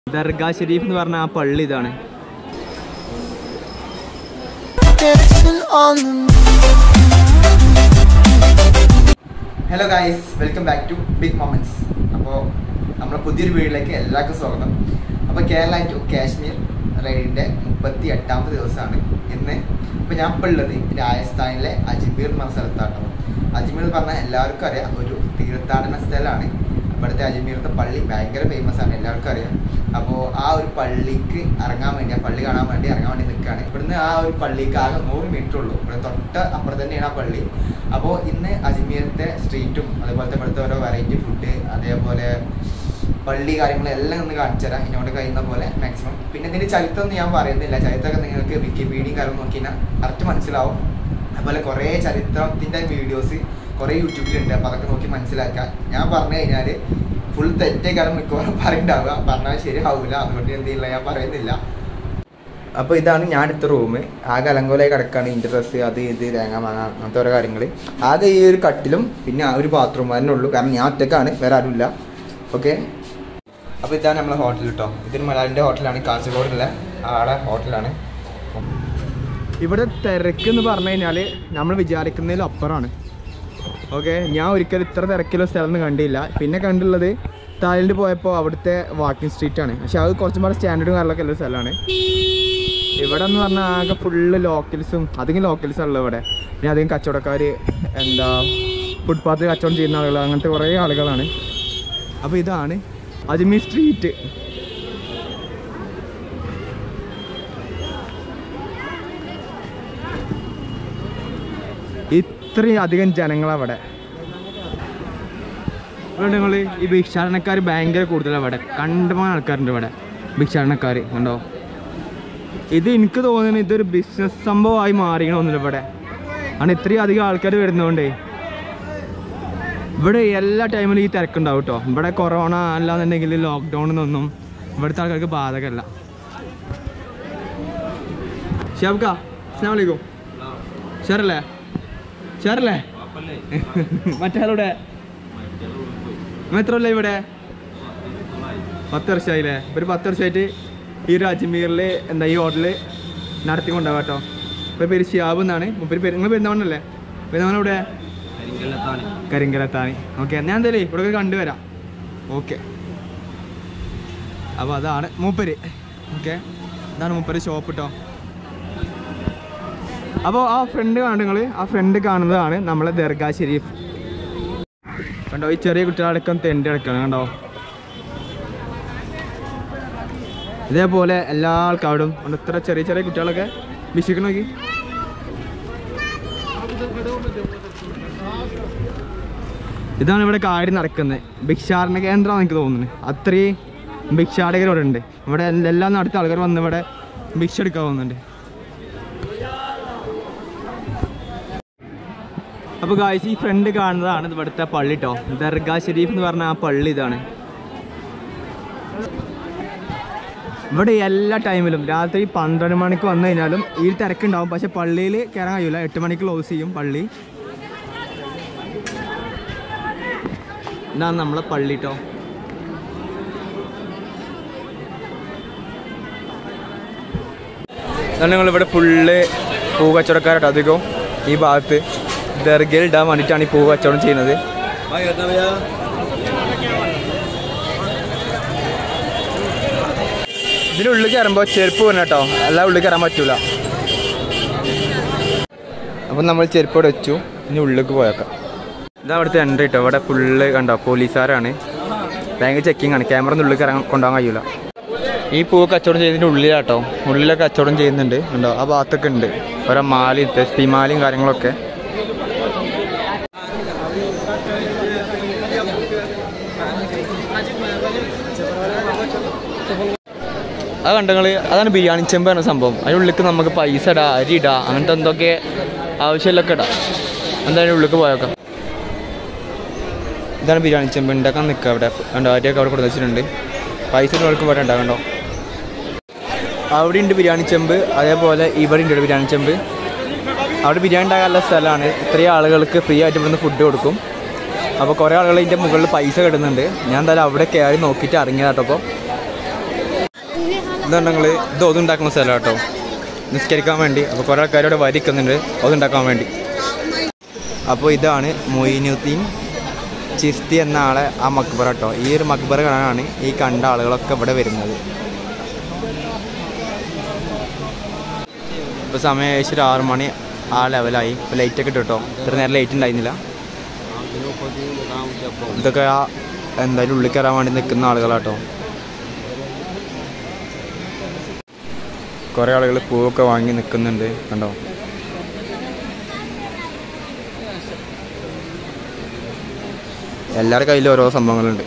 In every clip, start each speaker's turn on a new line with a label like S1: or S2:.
S1: ദർഗാ ഷെരീഫ് എന്ന് പറഞ്ഞ ആ പള്ളി ഇതാണ്
S2: dancing on the
S3: hello guys welcome back to big moments അപ്പോൾ നമ്മുടെ പുതിയൊരു വീഡിയോയിലേക്ക് എല്ലാവർക്കും സ്വാഗതം അപ്പോൾ കേരള ടു കാശ്മീർ റൈഡിൻ്റെ മുപ്പത്തി എട്ടാമത്തെ ദിവസമാണ് ഇന്ന് ഇപ്പോൾ ഞാൻ ഇപ്പോൾ ഉള്ളത് രാജസ്ഥാനിലെ അജ്മീർ എന്ന് പറഞ്ഞ സ്ഥലത്താട്ടോ അജ്മീർ എന്ന് പറഞ്ഞാൽ എല്ലാവർക്കും അറിയാം ഒരു തീർത്ഥാടന സ്ഥലമാണ് ഇവിടുത്തെ അജ്മീറത്തെ പള്ളി ഭയങ്കര ഫേമസ് ആണ് എല്ലാവർക്കും അറിയാം അപ്പോൾ ആ ഒരു പള്ളിക്ക് ഇറങ്ങാൻ വേണ്ടി ആ പള്ളി കാണാൻ വേണ്ടി ഇറങ്ങാൻ വേണ്ടി നിൽക്കുകയാണ് ഇവിടുന്ന് ആ ഒരു പള്ളിക്ക് ആകെ നൂറ് മീറ്റർ ഉള്ളൂ ഇവിടെ തൊട്ട് അപ്പുറത്ത് തന്നെയാണ് ആ പള്ളി അപ്പോൾ ഇന്ന് അജ്മീറത്തെ സ്ട്രീറ്റും അതുപോലത്തെ ഇവിടുത്തെ ഓരോ വെറൈറ്റി ഫുഡ് അതേപോലെ പള്ളി കാര്യങ്ങളെല്ലാം ഒന്ന് കാണിച്ചു തരാം ഇങ്ങോട്ട് കഴിയുന്ന പോലെ മാക്സിമം പിന്നെ ഇതിന്റെ ചരിത്രം ഒന്നും ഞാൻ പറയുന്നില്ല ചരിത്രമൊക്കെ നിങ്ങൾക്ക് വിക്കിപീഡിയയും കാര്യം നോക്കി കഴിഞ്ഞാൽ കറക്റ്റ് മനസ്സിലാവും അതുപോലെ കുറേ ചരിത്രത്തിന്റെ വീഡിയോസ് കുറേ യൂട്യൂബിലുണ്ട് അപ്പോൾ അതൊക്കെ നോക്കി മനസ്സിലാക്കാം ഞാൻ പറഞ്ഞു കഴിഞ്ഞാൽ ഫുൾ തെറ്റേ കാര്യം മിക്കവാറും പറയണ്ടാവുക പറഞ്ഞാൽ ശരിയാവില്ല അതുകൊണ്ട് എന്ത് ചെയ്യില്ല ഞാൻ പറയുന്നില്ല അപ്പോൾ ഇതാണ് ഞാൻ എടുത്ത റൂം ആകെ അലങ്കോലായി കിടക്കാണ് ഇതിൻ്റെ ഡ്രസ്സ് അത് ഇത് തേങ്ങ മാങ്ങ അങ്ങനത്തെ ഓരോ കാര്യങ്ങൾ ആകെ ഈ ഒരു കട്ടിലും പിന്നെ ആ ഒരു ബാത്റൂം തന്നെ ഉള്ളൂ കാരണം ഞാൻ ഒറ്റക്കാണ് വേറെ ആരുമില്ല ഓക്കെ അപ്പോൾ ഇതാണ് നമ്മളെ ഹോട്ടൽ കേട്ടോ ഇതൊരു മലയാളിൻ്റെ ഹോട്ടലാണ് കാസർഗോഡുള്ള ആടെ ഹോട്ടലാണ്
S1: ഇവിടെ തിരക്ക് എന്ന് പറഞ്ഞു കഴിഞ്ഞാൽ നമ്മൾ വിചാരിക്കുന്നതിലും അപ്പുറമാണ് ഓക്കെ ഞാൻ ഒരിക്കലും ഇത്ര തിരക്കുള്ള സ്ഥലം ഒന്നും കണ്ടില്ല പിന്നെ കണ്ടുള്ളത് തായ്ലൻഡ് പോയപ്പോൾ അവിടുത്തെ വാക്കിംഗ് സ്ട്രീറ്റ് ആണ് പക്ഷെ അത് കുറച്ചും കൂടെ സ്റ്റാൻഡേർഡും കാര്യങ്ങളൊക്കെ ഉള്ള സ്ഥലമാണ് ഇവിടെ എന്ന് പറഞ്ഞാൽ ആകെ ഫുള്ള് ലോക്കൽസും അധികം ലോക്കൽസ് ഉള്ളത് ഇവിടെ പിന്നെ അധികം കച്ചവടക്കാർ എന്താ ഫുട്പാത്തിൽ കച്ചവടം ചെയ്യുന്ന ആളുകൾ അങ്ങനത്തെ കുറേ ആളുകളാണ് അപ്പോൾ ഇതാണ് അജ്മീർ സ്ട്രീറ്റ് ഇത്രയും അധികം ജനങ്ങളാണ് അവിടെ ഇവിടെ നിങ്ങൾ ഈ ഭിക്ഷാടനക്കാർ ഭയങ്കര കൂടുതലാണ് ഇവിടെ കണ്ടമാനം ആൾക്കാരുണ്ട് ഇവിടെ ഭിക്ഷാടനക്കാർ കണ്ടോ ഇത് എനിക്ക് തോന്നുന്നത് ഇതൊരു ബിസിനസ് സംഭവമായി മാറിയണമെന്നില്ല ഇവിടെ കാരണം ഇത്രയും അധികം ആൾക്കാർ വരുന്നതുകൊണ്ടേ ഇവിടെ എല്ലാ ടൈമിലും ഈ തിരക്കുണ്ടാവും കേട്ടോ ഇവിടെ കൊറോണ അല്ലാന്നുണ്ടെങ്കിൽ ലോക്ക്ഡൗൺ എന്നൊന്നും ഇവിടുത്തെ ആൾക്കാർക്ക് ബാധകമല്ല ഷാബ്ക്ക അസ്സാം വലൈക്കും ഷെയറല്ലേ ഷെയറല്ലേ മറ്റാളുടെ എത്ര കൊല്ലം ഇവിടെ പത്ത് വർഷമായില്ലേ ഒരു പത്ത് വർഷമായിട്ട് ഈ ഒരു അജ്മീറിൽ എന്താ ഈ ഹോട്ടല് നടത്തിക്കൊണ്ടാവും കേട്ടോ ഇപ്പോൾ പേര് ഷിയാബ് എന്നാണ് മുപ്പര് പേര് നിങ്ങൾ പെരുന്നവണ്ണല്ലേ പെരുന്നവണ്ണ ഇവിടെ കരിങ്കലത്താണി ഓക്കെ ഞാൻ എന്തായാലും ഇവിടെ കണ്ടുവരാം ഓക്കെ അപ്പോൾ അതാണ് മൂപ്പര് ഓക്കെ ഇതാണ് മൂപ്പര് ഷോപ്പ് കേട്ടോ അപ്പോൾ ആ ഫ്രണ്ട് കാണുന്നത് നിങ്ങൾ ആ ഫ്രണ്ട് കാണുന്നതാണ് നമ്മളെ ദർഗാ ഷെരീഫ് കണ്ടോ ഈ ചെറിയ കുട്ടികളടക്കം തെണ്ടി അടക്കണം കണ്ടോ ഇതേപോലെ എല്ലാ ആൾക്കാരും ഉണ്ട് ഇത്ര ചെറിയ ചെറിയ കുട്ടികളൊക്കെ വിശിക്കണം നോക്കി ഇതാണ് ഇവിടെ കാര്യം നടക്കുന്നത് ഭിക്ഷാടന കേന്ദ്രമാണ് എനിക്ക് തോന്നുന്നത് അത്രയും ഭിക്ഷാടകർ ഇവിടെ ഉണ്ട് ഇവിടെ എല്ലാം നടത്തിയ ആൾക്കാർ വന്ന് ഇവിടെ ഭിക്ഷ എടുക്കാൻ പോകുന്നുണ്ട് അപ്പോൾ ഗായ്സ് ഈ ഫ്രണ്ട് കാണുന്നതാണ് ഇത് ഇവിടുത്തെ പള്ളി കേട്ടോ ദർഗാ ഷെരീഫ് എന്ന് പറഞ്ഞ ആ പള്ളി ഇതാണ് ഇവിടെ എല്ലാ ടൈമിലും രാത്രി പന്ത്രണ്ട് മണിക്ക് വന്നു കഴിഞ്ഞാലും ഈ തിരക്കുണ്ടാവും പക്ഷെ പള്ളിയിൽ കയറാൻ കഴിയില്ല എട്ട് മണിക്ക് ക്ലോസ് ചെയ്യും പള്ളി ഇതാണ് നമ്മളെ പള്ളി കേട്ടോ നിങ്ങൾ ഇവിടെ ഫുള്ള് പൂ കച്ചവടക്കാരാട്ടോ അധികം ഈ ഭാഗത്ത് ദർഗയിൽ ഇടാൻ വേണ്ടിയിട്ടാണ് ഈ പൂ കച്ചവടം ചെയ്യുന്നത് ഇതിൻ്റെ ഉള്ളിൽ കയറുമ്പോൾ ചെരുപ്പ് വേണം കേട്ടോ അല്ല ഉള്ളിൽ കയറാൻ പറ്റൂല അപ്പം നമ്മൾ ചെരുപ്പ് ഇവിടെ വെച്ചു ഇനി ഉള്ളിലേക്ക് പോയേക്കാം ഇതാ അവിടുത്തെ എൻട്രി കേട്ടോ ഇവിടെ ഫുള്ള് കണ്ടോ പോലീസുകാരാണ് ഭയങ്കര ചെക്കിംഗ് ആണ് ക്യാമറ ഒന്നും ഉള്ളിൽ കയറാൻ കൊണ്ടുപോകാൻ കഴിയൂല ഈ പൂ കച്ചവടം ചെയ്യുന്നതിൻ്റെ ഉള്ളിലാട്ടോ ഉള്ളിലൊക്കെ കച്ചവടം ചെയ്യുന്നുണ്ട് ഉണ്ടോ ആ ഭാഗത്തൊക്കെ ഉണ്ട് ഓരോ മാലയും തെസ്തിമാലയും കാര്യങ്ങളൊക്കെ അത് കണ്ടങ്ങള് അതാണ് ബിരിയാണി ചെമ്പ് എന്ന സംഭവം അതിനുള്ളിലേക്ക് നമുക്ക് പൈസ ഇടാ അരി ഇടാ അങ്ങനത്തെ എന്തൊക്കെ ആവശ്യമില്ലൊക്കെ ഇടാം എന്തായാലും ഉള്ളിലേക്ക് പോയേക്കാം ഇതാണ് ബിരിയാണി ചെമ്പ് ഉണ്ടാക്കാൻ നിൽക്കുക അവിടെ കണ്ടോ അരിയൊക്കെ അവിടെ കൊടുത്ത് വെച്ചിട്ടുണ്ട് പൈസ ഉള്ളവർക്ക് ഇവിടെ ഉണ്ടാകണ്ടോ അവിടെ ഉണ്ട് ബിരിയാണി ചെമ്പ് അതേപോലെ ഇവിടെ ഉണ്ട് ബിരിയാണി ചെമ്പ് അവിടെ ബിരിയാണി ഉണ്ടാകാനുള്ള സ്ഥലമാണ് ഇത്രയും ആളുകൾക്ക് ഫ്രീ ആയിട്ട് ഇവിടുന്ന് ഫുഡ് കൊടുക്കും അപ്പോൾ കുറേ ആളുകൾ ഇതിൻ്റെ മുകളിൽ പൈസ കിട്ടുന്നുണ്ട് ഞാൻ എന്തായാലും അവിടെ കയറി നോക്കിയിട്ട് ഇറങ്ങിയതാട്ടോ അപ്പോൾ ഇതാണ് ഞങ്ങൾ ഇത് ഒതുണ്ടാക്കുന്ന സ്ഥലം കേട്ടോ നിസ്കരിക്കാൻ വേണ്ടി അപ്പോൾ കുറേ ആൾക്കാരോട് വരിക്കുന്നുണ്ട് ഒതുണ്ടാക്കാൻ വേണ്ടി അപ്പോൾ ഇതാണ് മൊയിനുദ്ദീൻ ചിസ്തി എന്ന ആളെ ആ മക്ബറ കേട്ടോ ഈ ഒരു മക്ബറ കാണാനാണ് ഈ കണ്ട ആളുകളൊക്കെ ഇവിടെ വരുന്നത് ഇപ്പോൾ സമയം ഏകദേശം ഒരു ആറ് മണി ആ ലെവലായി ഇപ്പോൾ ലൈറ്റൊക്കെ ഇട്ടു കേട്ടോ ഇത്ര നേരം ലൈറ്റ് ഉണ്ടായിരുന്നില്ല ഇതൊക്കെ ആ എന്തായാലും ഉള്ളിൽ കയറാൻ വേണ്ടി നിൽക്കുന്ന ആളുകളാട്ടോ കുറേ ആളുകൾ പൂവൊക്കെ വാങ്ങി നിൽക്കുന്നുണ്ട് കണ്ടോ എല്ലാവരുടെ കയ്യിലും ഓരോ സംഭവങ്ങളുണ്ട്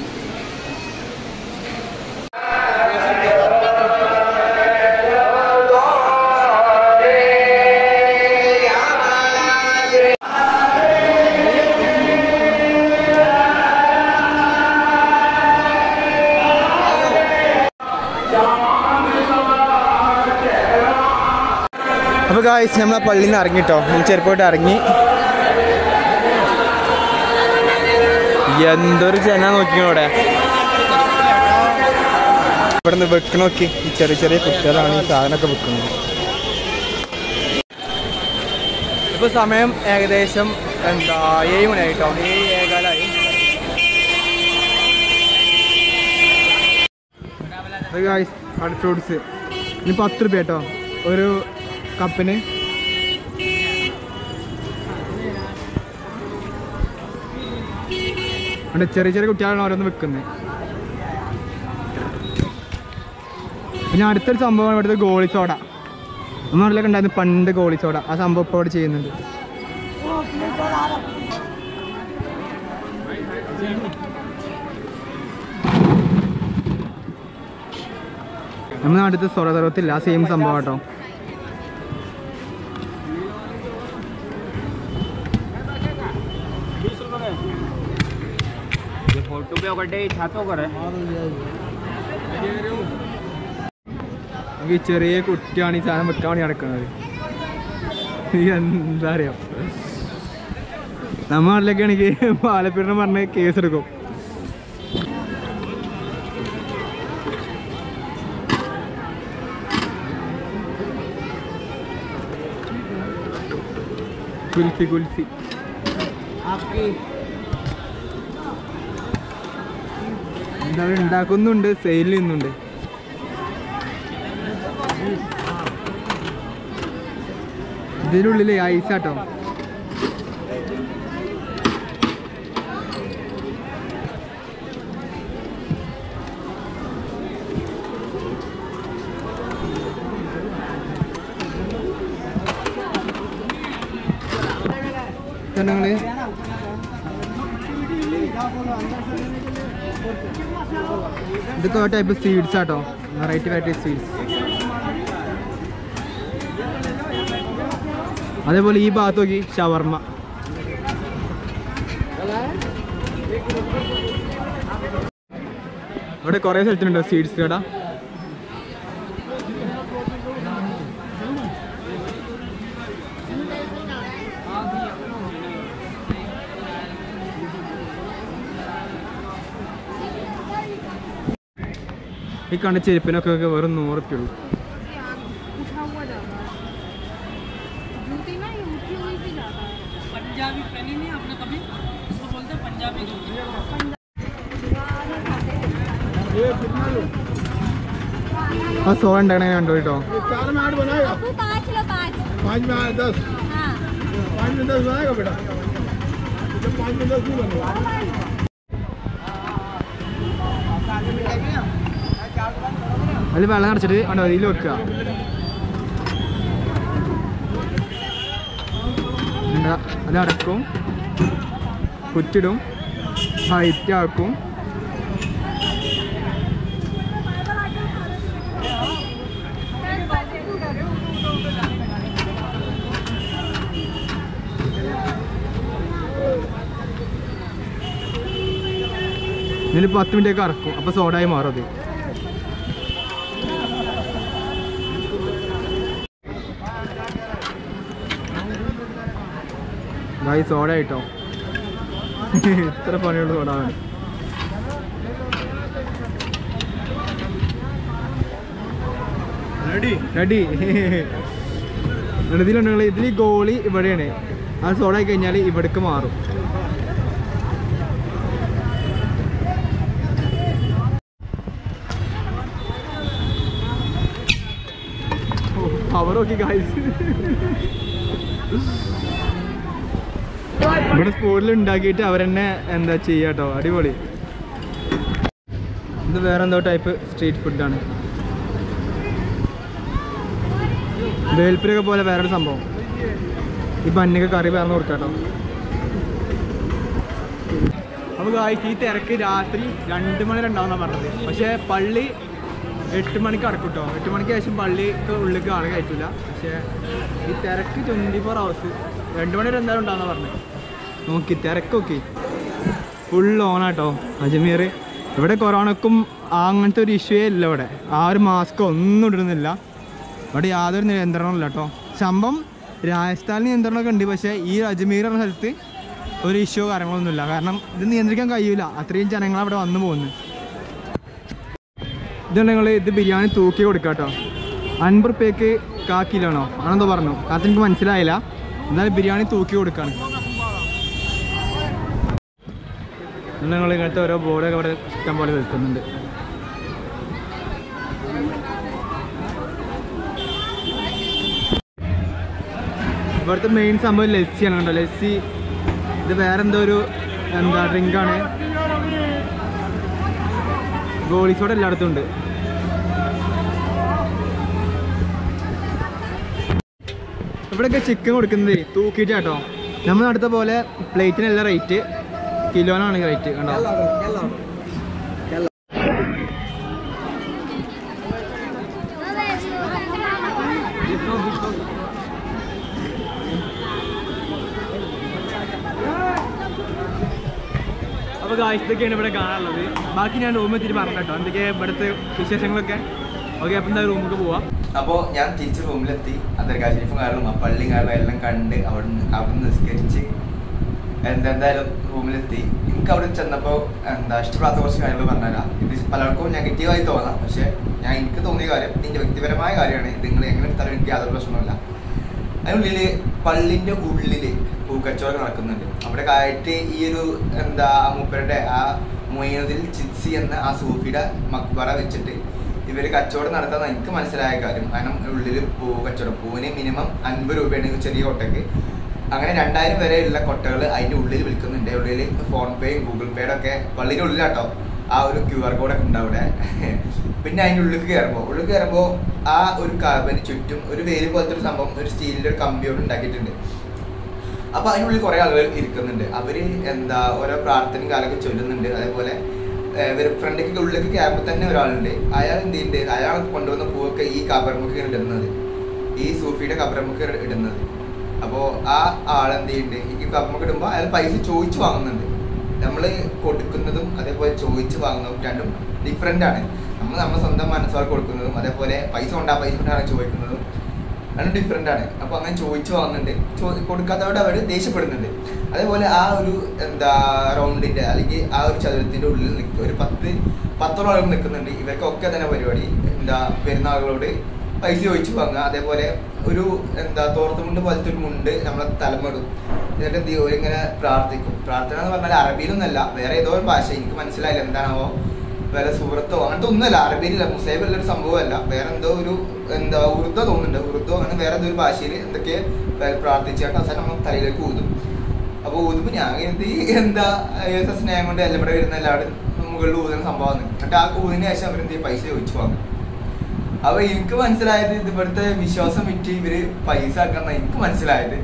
S1: അപ്പോൾ ഗായ്സ് നമ്മൾ ആ പള്ളിയിൽ നിന്ന് ഇറങ്ങിട്ടോ നമ്മൾ ചെറുപ്പമായിട്ട് ഇറങ്ങി എന്തൊരു ജന നോക്കിയോ ഇവിടെ ഇവിടെ നിന്ന് വെക്ക് നോക്കി ഈ ചെറിയ ചെറിയ കുട്ടികളാണ് ഈ സാധനമൊക്കെ വെക്കുന്നത് ഇപ്പൊ സമയം ഏകദേശം എന്താ ഏഴ് മണിയായിട്ടോ ഏഴ് ഏകാലായി ഫ്രൂട്ട്സ് ഇനി പത്ത് റുപ്യ കേട്ടോ ഒരു കപ്പിന് അവിടെ ചെറിയ ചെറിയ കുട്ടികളാണ് ഓരോന്ന് വെക്കുന്നത് പിന്നെ അടുത്തൊരു സംഭവമാണ് ഇവിടുത്തെ ഗോളി സോഡ നമ്മുടെ നാട്ടിലൊക്കെ ഉണ്ടായിരുന്നു പണ്ട് ഗോളി സോഡ ആ സംഭവം ഇപ്പോൾ ഇവിടെ ചെയ്യുന്നുണ്ട് നമ്മുടെ നാട്ടിലത്തെ സോഡ സർവത്തില്ല ആ സെയിം സംഭവം കേട്ടോ
S4: फोटो पे ఒకటి छातो करे
S1: ഈ ചെറിയ കുട്ടിയാണ് ഈ സാധനം വെക്കാൻ വേണ്ടി നടക്കുന്നത് ഈ എന്താ അറിയാം നമ്മ നാട്ടിലൊക്കെ ആണെങ്കിൽ പാലപ്പീടനം പറഞ്ഞ് കേസ് എടുക്കും കുൽഫി കുൽഫി എന്താ ഉണ്ടാക്കുന്നുണ്ട് സെയിൽ ചെയ്യുന്നുണ്ട് ഇതിനുള്ളിൽ ഐസാട്ടോ ഞങ്ങള് ഇതൊക്കെ ഓരോ ടൈപ്പ് സ്വീറ്റ്സ് ആട്ടോ വെറൈറ്റി വെറൈറ്റി സ്വീറ്റ്സ് അതേപോലെ ഈ ഭാഗത്ത് നോക്കി ഷവർമ്മ ഇവിടെ കുറേ സ്ഥലത്തുണ്ടോ സ്വീറ്റ്സ് കട ഈ കണ്ട ചെരുപ്പിനൊക്കെ വെറും നൂറുപ്യുള്ളൂ
S5: उठा हुआ जाता है जूती ना ये उठी हुई भी जाता है
S4: पंजाबी पहनी नहीं आपने कभी इसको बोलते हैं पंजाबी जूती
S1: ആ സോൾ ഉണ്ടാക്കണേ കണ്ടു കേട്ടോ
S5: आपको पाँच लो पाँच
S6: पाँच में आया दस
S5: हाँ
S6: पाँच में दस बनाएगा बेटा जब पाँच में दस नहीं बनेगा
S1: അതിൽ വെള്ളം നിറച്ചിട്ട് ഉണ്ടോ അതിൽ വെക്കുക എന്താ അത് അടക്കും കുറ്റിടും ഹൈറ്റ് ആക്കും ഇതിൽ പത്ത് മിനിറ്റ് ഒക്കെ അറക്കും അപ്പോൾ സോഡായി മാറും അത് ഗായി സോഡ കിട്ടോ ഇത്ര പണിയുള്ളൂ സോഡ വേണം റെഡി ഇതിലുണ്ടെങ്കിൽ ഇതിൽ ഗോളി ഇവിടെയാണ് അത് സോഡ് ആയി കഴിഞ്ഞാൽ ഇവിടേക്ക് മാറും പവർ നോക്കി ഗായ്സ് ഇവിടെ സ്പോട്ടിൽ ഉണ്ടാക്കിയിട്ട് അവരെന്നെ എന്താ ചെയ്യാട്ടോ അടിപൊളി ഇത് വേറെ എന്തോ ടൈപ്പ് സ്ട്രീറ്റ് ഫുഡാണ് വേൽപ്പുരൊക്കെ പോലെ വേറൊരു സംഭവം ഈ ബന്നൊക്കെ കറി വേറെ കൊടുക്കാട്ടോ അപ്പോൾ കായ്ക്ക് ഈ തിരക്ക് രാത്രി രണ്ട് മണി രണ്ടാവുന്ന പറഞ്ഞത് പക്ഷേ പള്ളി എട്ട് മണിക്ക് അടക്കും കേട്ടോ എട്ട് മണിക്ക് ശേഷം പള്ളിക്ക് ഉള്ളിലേക്ക് ആളെ കയറ്റില്ല പക്ഷേ ഈ തിരക്ക് ട്വൻറ്റി ഫോർ ഹവേഴ്സ് രണ്ട് മണി വരെ എന്തായാലും ഉണ്ടാവുന്ന പറഞ്ഞത് നോക്കി തിരക്ക് നോക്കി ഫുൾ ഓണാട്ടോ അജ്മീർ ഇവിടെ കൊറോണക്കും അങ്ങനത്തെ ഒരു ഇഷ്യൂവേ ഇല്ല ഇവിടെ ആ ഒരു മാസ്ക് ഒന്നും ഇടുന്നില്ല ഇവിടെ യാതൊരു നിയന്ത്രണവും ഇല്ല കേട്ടോ സംഭവം രാജസ്ഥാനിൽ നിയന്ത്രണമൊക്കെ ഉണ്ട് പക്ഷേ ഈ അജ്മീർ എന്ന സ്ഥലത്ത് ഒരു ഇഷ്യൂ കാര്യങ്ങളൊന്നുമില്ല കാരണം ഇത് നിയന്ത്രിക്കാൻ കഴിയില്ല അത്രയും ജനങ്ങൾ അവിടെ വന്നു പോകുന്നു ഇതാണ് നിങ്ങൾ ഇത് ബിരിയാണി തൂക്കി കൊടുക്കുക കേട്ടോ അൻപത് റുപ്യക്ക് കാ കിലോ ആണോ ആണെന്തോ പറഞ്ഞു അത് എനിക്ക് മനസ്സിലായില്ല എന്നാലും ബിരിയാണി തൂക്കി കൊടുക്കാണ് നിങ്ങൾ ഇങ്ങനത്തെ ഓരോ ബോർഡൊക്കെ ഇവിടെ ഇഷ്ടം പോലെ വെക്കുന്നുണ്ട് ഇവിടുത്തെ മെയിൻ സംഭവം ലസ്സിയാണ് കേട്ടോ ലസ്സി ഇത് വേറെന്തോ ഒരു എന്താ ഡ്രിങ്കാണ് ഗോളി സോഡ എല്ലായിടത്തും ഉണ്ട് ഇവിടെയൊക്കെ ചിക്കൻ കൊടുക്കുന്നത് തൂക്കിയിട്ട് കേട്ടോ നമ്മൾ അടുത്ത പോലെ പ്ലേറ്റിനല്ല റേറ്റ് കിലോനാണ് റേറ്റ് കണ്ടോ അപ്പോൾ കാഴ്ചത്തൊക്കെയാണ് ഇവിടെ കാണാനുള്ളത് ബാക്കി ഞാൻ റൂമിൽ എത്തിയിട്ട് പറഞ്ഞു കേട്ടോ എന്തൊക്കെ ഇവിടുത്തെ വിശേഷങ്ങളൊക്കെ ഓക്കെ അപ്പം എന്താ റൂമിലേക്ക് പോവാം
S3: അപ്പോൾ ഞാൻ തിരിച്ച് റൂമിലെത്തി അന്തർകാ ഷരീഫും കാരണം ആ പള്ളിയും കാരണം എല്ലാം കണ്ട് അവിടെ അവിടെ നിസ്കരിച്ച് എന്താ എന്തായാലും റൂമിലെത്തി എനിക്ക് അവിടെ ചെന്നപ്പോൾ എന്താ ഇഷ്ടപ്പെടാത്ത കുറച്ച് കാര്യങ്ങൾ പറഞ്ഞുതരാം ഇത് പലർക്കും നെഗറ്റീവായി തോന്നാം പക്ഷേ ഞാൻ എനിക്ക് തോന്നിയ കാര്യം ഇതിൻ്റെ വ്യക്തിപരമായ കാര്യമാണ് ഇത് നിങ്ങൾ എങ്ങനെ എടുത്താലും എനിക്ക് യാതൊരു പ്രശ്നമില്ല അതിനുള്ളിൽ പള്ളിൻ്റെ ഉള്ളിൽ പൂക്കച്ചവടം നടക്കുന്നുണ്ട് അവിടെ ആയിട്ട് ഈ ഒരു എന്താ മൂപ്പരുടെ ആ മൊയ്നുദ്ദീൻ ചിത്സി എന്ന ആ സൂഫിയുടെ മക്ബറ വെച്ചിട്ട് ഇവർ കച്ചവടം നടത്താൻ എനിക്ക് മനസ്സിലായ കാര്യം കാരണം ഉള്ളിൽ പൂ കച്ചവടം പൂവിന് മിനിമം അൻപത് രൂപയാണ് ഈ ചെറിയ കൊട്ടയ്ക്ക് അങ്ങനെ രണ്ടായിരം വരെയുള്ള കൊട്ടകൾ അതിൻ്റെ ഉള്ളിൽ വിൽക്കുന്നുണ്ട് ഉള്ളിൽ ഫോൺ പേയും ഗൂഗിൾ പേയുടെ ഒക്കെ പള്ളിയുടെ ഉള്ളിലാട്ടോ ആ ഒരു ക്യു ആർ കോഡൊക്കെ ഉണ്ട് അവിടെ പിന്നെ അതിൻ്റെ ഉള്ളിൽ കയറുമ്പോൾ ഉള്ളിൽ കയറുമ്പോൾ ആ ഒരു കാബിന് ചുറ്റും ഒരു വേര് പോലത്തെ ഒരു സംഭവം ഒരു സ്റ്റീലിൻ്റെ ഒരു കമ്പിയോട് ഉണ്ടാക്കിയിട്ടുണ്ട് അപ്പൊ അതിനുള്ളിൽ കുറെ ആളുകൾ ഇരിക്കുന്നുണ്ട് അവര് എന്താ ഓരോ പ്രാർത്ഥനയും കാലൊക്കെ ചൊല്ലുന്നുണ്ട് അതേപോലെ ഫ്രണ്ടിലേക്ക് ഉള്ളിലേക്ക് കയറുമ്പോൾ തന്നെ ഒരാളുണ്ട് അയാൾ എന്ത് ചെയ്യുന്നുണ്ട് അയാൾ കൊണ്ടുവന്ന പൂവൊക്കെ ഈ കബർമുക്ക് ഇടുന്നത് ഈ സൂഫിയുടെ കബർമുക്ക് ഇടുന്നത് അപ്പോൾ ആ ആൾ എന്ത് ചെയ്യുന്നുണ്ട് ഈ കബർമുക്ക് ഇടുമ്പോൾ അയാൾ പൈസ ചോദിച്ചു വാങ്ങുന്നുണ്ട് നമ്മൾ കൊടുക്കുന്നതും അതേപോലെ ചോദിച്ചു വാങ്ങുന്നതും രണ്ടും ഡിഫറെൻ്റ് ആണ് നമ്മൾ നമ്മുടെ സ്വന്തം മനസ്സോടെ കൊടുക്കുന്നതും അതേപോലെ പൈസ കൊണ്ടാ പൈസ കൊണ്ടാണ് ചോദിക്കുന്നതും രണ്ടും ഡിഫറെൻ്റ് ആണ് അപ്പോൾ അങ്ങനെ ചോദിച്ചു വാങ്ങുന്നുണ്ട് ചോ കൊടുക്കാത്തവരോട് അവർ ദേഷ്യപ്പെടുന്നുണ്ട് അതേപോലെ ആ ഒരു എന്താ റൗണ്ടിൻ്റെ അല്ലെങ്കിൽ ആ ഒരു ചതുരത്തിൻ്റെ ഉള്ളിൽ നിൽക്കുക ഒരു പത്ത് പത്തോളം ആളുകൾ നിൽക്കുന്നുണ്ട് ഇവർക്കൊക്കെ തന്നെ പരിപാടി എന്താ വരുന്ന ആളുകളോട് പൈസ ചോദിച്ചു വാങ്ങുക അതേപോലെ ഒരു എന്താ തോർത്തുമുണ്ട് പോലത്തെ ഒരു മുണ്ട് നമ്മളെ തലമിടും എന്നിട്ട് എന്ത് ചെയ്യും ഇങ്ങനെ പ്രാർത്ഥിക്കും പ്രാർത്ഥന എന്ന് പറഞ്ഞാൽ അറബിയിലൊന്നല്ല വേറെ ഏതോ ഒരു ഭാഷ എനിക്ക് മനസ്സിലായില്ല എന്താണാവോ വേറെ സൂറത്തോ അങ്ങനത്തെ ഒന്നുമല്ല അറബിയിലില്ല മുസൈബിലുള്ള ഒരു സംഭവമല്ല വേറെ എന്തോ ഒരു എന്താ ഉറുദോ തോന്നുന്നുണ്ട് ഉറുദോ അങ്ങനെ വേറെ ഏതോ ഒരു ഭാഷയിൽ എന്തൊക്കെ പ്രാർത്ഥിച്ചായിട്ട് അവസാനം നമ്മൾ തലയിലേക്ക് ഊതും അപ്പോൾ ഊതുമ്പോൾ ഞാൻ കരുതി എന്താ ഏതൊക്കെ സ്നേഹം കൊണ്ട് എല്ലാം ഇവിടെ വരുന്ന എല്ലാവരും മുകളിൽ ഊതുന്ന സംഭവമാണ് എന്നിട്ട് ആ ഊതിന് ശേഷം അവരെന്ത് ചെയ്യും പൈസ ചോദിച്ചു വാങ്ങും അപ്പൊ എനിക്ക് മനസ്സിലായത് ഇത് ഇവിടുത്തെ വിശ്വാസം വിറ്റ് ഇവര് പൈസ ആക്കുന്ന എനിക്ക് മനസ്സിലായത്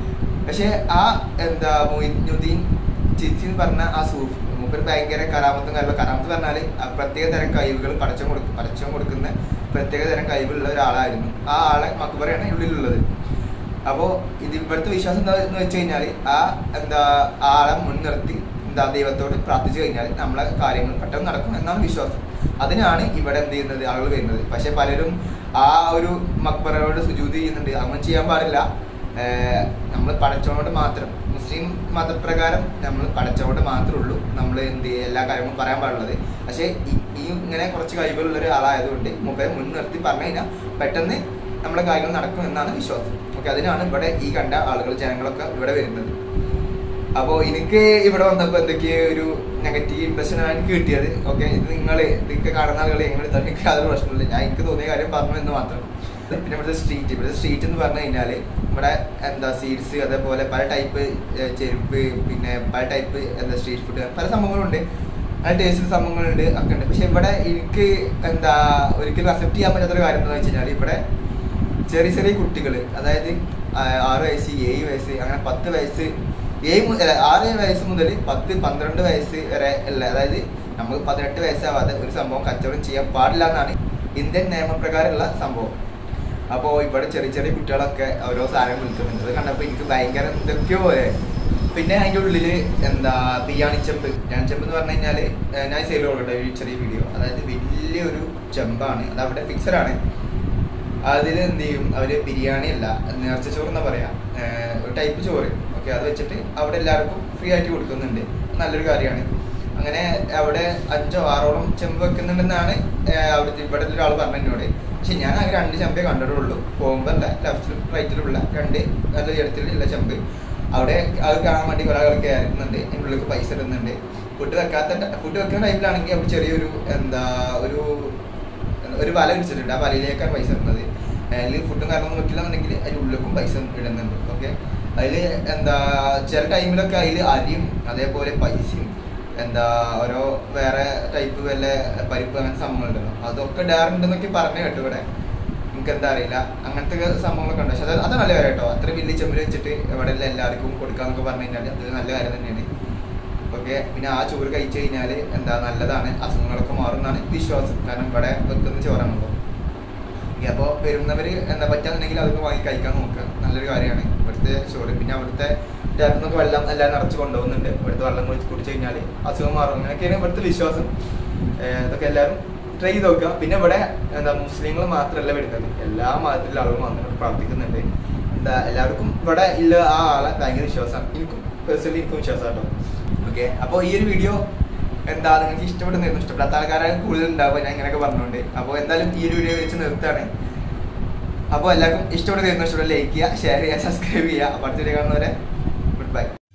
S3: പക്ഷെ ആ എന്താ മൊയ്നുദ്ദീൻ ചിച്ചി എന്ന് പറഞ്ഞ ആ സൂഫ് മൂപ്പര് ഭയങ്കര കരാമത്തും കാര്യങ്ങളും കരാമത്ത് പറഞ്ഞാല് ആ പ്രത്യേക തരം കഴിവുകൾ പടച്ചം കൊടുക്കും പടച്ചം കൊടുക്കുന്ന പ്രത്യേക തരം കഴിവുള്ള ഒരാളായിരുന്നു ആ ആളെ മക്ബറയാണ് ഉള്ളിലുള്ളത് അപ്പോൾ ഇത് ഇവിടുത്തെ വിശ്വാസം എന്താ എന്ന് വെച്ച് കഴിഞ്ഞാൽ ആ എന്താ ആളെ മുൻനിർത്തി എന്താ ദൈവത്തോട് പ്രാർത്ഥിച്ചു കഴിഞ്ഞാൽ നമ്മളെ കാര്യങ്ങൾ പെട്ടെന്ന് നടക്കും എന്നാണ് വിശ്വാസം അതിനാണ് ഇവിടെ എന്ത് ചെയ്യുന്നത് ആളുകൾ വരുന്നത് പക്ഷെ പലരും ആ ഒരു മക്ബറയോട് സുജൂതി ചെയ്യുന്നുണ്ട് അങ്ങനെ ചെയ്യാൻ പാടില്ല നമ്മൾ പടച്ചോനോട് മാത്രം മുസ്ലിം മതപ്രകാരം നമ്മൾ പടച്ചോണ്ട് മാത്രമേ ഉള്ളൂ നമ്മൾ എന്ത് ചെയ്യ- എല്ലാ കാര്യങ്ങളും പറയാൻ പാടുള്ളത് പക്ഷേ ഈ- ഈ ഇങ്ങനെ കുറച്ച് കഴിവുള്ള ഒരാളായതുകൊണ്ട് മൊബൈൽ മുൻനിർത്തി പറഞ്ഞു കഴിഞ്ഞാൽ പെട്ടെന്ന് നമ്മുടെ കാര്യങ്ങൾ നടക്കും എന്നാണ് വിശ്വാസം ഓക്കെ അതിനാണ് ഇവിടെ ഈ കണ്ട ആളുകൾ ജനങ്ങളൊക്കെ ഇവിടെ വരുന്നത് അപ്പോൾ എനിക്ക് ഇവിടെ വന്നപ്പോൾ എന്തൊക്കെയോ ഒരു നെഗറ്റീവ് ഇമ്പ്രഷൻ ആണ് എനിക്ക് കിട്ടിയത് ഓക്കെ ഇത് നിങ്ങൾ ഇതൊക്കെ കാണുന്ന ആളുകൾ എങ്ങനെ എടുത്താൽ എനിക്ക് യാതൊരു പ്രശ്നമില്ല ഞാൻ എനിക്ക് തോന്നിയ കാര്യം പറഞ്ഞു എന്ന് മാത്രം പിന്നെ ഇവിടുത്തെ സ്ട്രീറ്റ് ഇവിടുത്തെ സ്ട്രീറ്റ് എന്ന് പറഞ്ഞു കഴിഞ്ഞാൽ ഇവിടെ എന്താ സീഡ്സ് അതേപോലെ പല ടൈപ്പ് ചെരുപ്പ് പിന്നെ പല ടൈപ്പ് എന്താ സ്ട്രീറ്റ് ഫുഡ് പല സംഭവങ്ങളുണ്ട് പല ടേസ്റ്റ് സംഭവങ്ങളുണ്ട് ഒക്കെ ഉണ്ട് പക്ഷെ ഇവിടെ എനിക്ക് എന്താ ഒരിക്കലും അക്സെപ്റ്റ് ചെയ്യാൻ പറ്റാത്തൊരു കാര്യം എന്താണെന്ന് വെച്ച് കഴിഞ്ഞാൽ ഇവിടെ ചെറിയ ചെറിയ കുട്ടികൾ അതായത് ആ, ആറ് വയസ്സ് ഏഴ് വയസ്സ് അങ്ങനെ പത്ത് വയസ്സ് ഏഴ് മു- അല്ല, ആറ് വയസ്സ് മുതൽ പത്ത് പന്ത്രണ്ട് വയസ്സ് വരെ ഉള്ള അതായത് നമുക്ക് പതിനെട്ട് വയസ്സാവാതെ ഒരു സംഭവം കച്ചവടം ചെയ്യാൻ പാടില്ല എന്നാണ് ഇന്ത്യൻ നിയമപ്രകാരമുള്ള സംഭവം അപ്പോൾ ഇവിടെ ചെറിയ ചെറിയ കുട്ടികളൊക്കെ ഓരോ സാധനങ്ങൾ വിൽക്കുന്നുണ്ട് അത് കണ്ടപ്പോൾ എനിക്ക് ഭയങ്കര എന്തൊക്കെയോ പോലെ പിന്നെ അതിൻ്റെ ഉള്ളിൽ എന്താ ബിരിയാണി ചെമ്പ് ബിരിയാണി ചെമ്പ് എന്ന് പറഞ്ഞു കഴിഞ്ഞാൽ ഞാൻ സെയിൽ കൊടുക്കട്ടെ ഒരു ചെറിയ വീഡിയോ അതായത് വലിയൊരു ചെമ്പാണ് അത് അവിടെ ഫിക്സഡ് ആണ് അതിൽ എന്ത് ചെയ്യും അവര് ബിരിയാണി അല്ല നേർച്ച ചോറ് എന്നാ പറയാ ഏർ ഒരു ടൈപ്പ് ചോറ് ഓക്കെ അത് വെച്ചിട്ട് അവിടെ എല്ലാവർക്കും ഫ്രീ ആയിട്ട് കൊടുക്കുന്നുണ്ട് നല്ലൊരു കാര്യമാണ് അങ്ങനെ അവിടെ അഞ്ചോ ആറോളം ചെമ്പ് വെക്കുന്നുണ്ടെന്നാണ് ഏർ അവിടുത്തെ ഇവിടെ ഒരാൾ പറഞ്ഞു എന്നോട് പക്ഷെ ഞാൻ അങ്ങനെ രണ്ട് ചെമ്പേ കണ്ടിട്ടുള്ളൂ പോകുമ്പോൾ അല്ല ലെഫ്റ്റിലും റൈറ്റിലുള്ള രണ്ട് നല്ല ഉയരത്തിലുള്ള ചെമ്പ് അവിടെ അത് കാണാൻ വേണ്ടി കുറെ ആൾ കയറുന്നുണ്ട് അതിൻ്റെ ഉള്ളിൽ പൈസ ഇടുന്നുണ്ട് ഫുഡ് വെക്കാത്ത ഫുഡ് വെക്കുന്ന ടൈമിലാണെങ്കിൽ അവിടെ ചെറിയൊരു എന്താ ഒരു ഒരു വല വിരിച്ചിട്ടുണ്ട് ആ വലയിലേക്കാണ് പൈസ ഇടുന്നത് അതിൽ ഫുഡും കാര്യങ്ങളൊന്നും വെക്കില്ലെന്നുണ്ടെങ്കിൽ അതിൻ്റെ ഉള്ളിലേക്കും പൈസ ഇടുന്നുണ്ട് ഓക്കെ അതിൽ എന്താ ചില ടൈമിലൊക്കെ അതിൽ അരിയും അതേപോലെ പൈസയും എന്താ ഓരോ വേറെ ടൈപ്പ് വല്ല പരിപ്പ് അങ്ങനത്തെ സംഭവങ്ങളുണ്ടല്ലോ അതൊക്കെ ഇടാറുണ്ടെന്നൊക്കെ പറഞ്ഞു കേട്ടു ഇവിടെ നമുക്ക് എന്താ അറിയില്ല അങ്ങനത്തെ സംഭവങ്ങളൊക്കെ ഉണ്ട് പക്ഷെ അത് അത് നല്ല കാര്യം കേട്ടോ അത്ര വലിയ ചെമ്പിൽ വെച്ചിട്ട് ഇവിടെ ഉള്ള എല്ലാവർക്കും കൊടുക്കാന്നൊക്കെ പറഞ്ഞു കഴിഞ്ഞാൽ അത് നല്ല കാര്യം തന്നെയാണ് ഓക്കെ പിന്നെ ആ ചോറ് കഴിച്ചു കഴിഞ്ഞാൽ എന്താ നല്ലതാണ് അസുഖങ്ങളൊക്കെ മാറുന്നതാണ് വിശ്വാസം കാരണം ഇവിടെ വെക്കുന്ന ചോറാണല്ലോ അപ്പോൾ വരുന്നവർ എന്താ പറ്റാന്നുണ്ടെങ്കിൽ അതൊക്കെ വാങ്ങി കഴിക്കാൻ നോക്കുക നല്ലൊരു കാര്യമാണ് ഇവിടുത്തെ ചോറ് പിന്നെ അവിടുത്തെ രാത്രി നിന്നൊക്കെ വെള്ളം എല്ലാം നിറച്ച് കൊണ്ടുപോകുന്നുണ്ട് ഇവിടുത്തെ വെള്ളം കുടിച്ച് കുടിച്ചു കഴിഞ്ഞാൽ അസുഖം മാറും അങ്ങനെയൊക്കെയാണ് ഇവിടുത്തെ വിശ്വാസം ഏർ ഇതൊക്കെ എല്ലാവരും ട്രൈ ചെയ്ത് നോക്കുക പിന്നെ ഇവിടെ എന്താ മുസ്ലിങ്ങൾ മാത്രമല്ല വരുന്നത് എല്ലാ മതത്തിലുള്ള ആളുകളും വന്നിട്ട് പ്രാർത്ഥിക്കുന്നുണ്ട് എന്താ എല്ലാവർക്കും ഇവിടെ ഇല്ല ആ ആളെ ഭയങ്കര വിശ്വാസമാണ് എനിക്കും പേഴ്സണലി എനിക്കും വിശ്വാസം കേട്ടോ ഓക്കെ അപ്പോൾ ഈ ഒരു വീഡിയോ എന്താ നിങ്ങൾക്ക് ഇഷ്ടപ്പെടുന്നു ഇഷ്ടപ്പെടാത്ത ആൾക്കാരാണ് കൂടുതൽ ഉണ്ടാവുക ഞാൻ ഇങ്ങനെയൊക്കെ പറഞ്ഞുകൊണ്ട് അപ്പോൾ എന്തായാലും ഈ ഒരു വീഡിയോ വെച്ച് നിർത്താണ് അപ്പോൾ എല്ലാവർക്കും ഇഷ്ടപ്പെടുന്ന ഇഷ്ടപ്പെട്ട ലൈക്ക് ചെയ്യുക ഷെയർ ചെയ്യുക സബ്സ്ക്രൈബ് ചെയ്യുക അപ്പോൾ അടുത്ത വീഡിയോ കാണുന്നവരെ ഗുഡ് ബൈ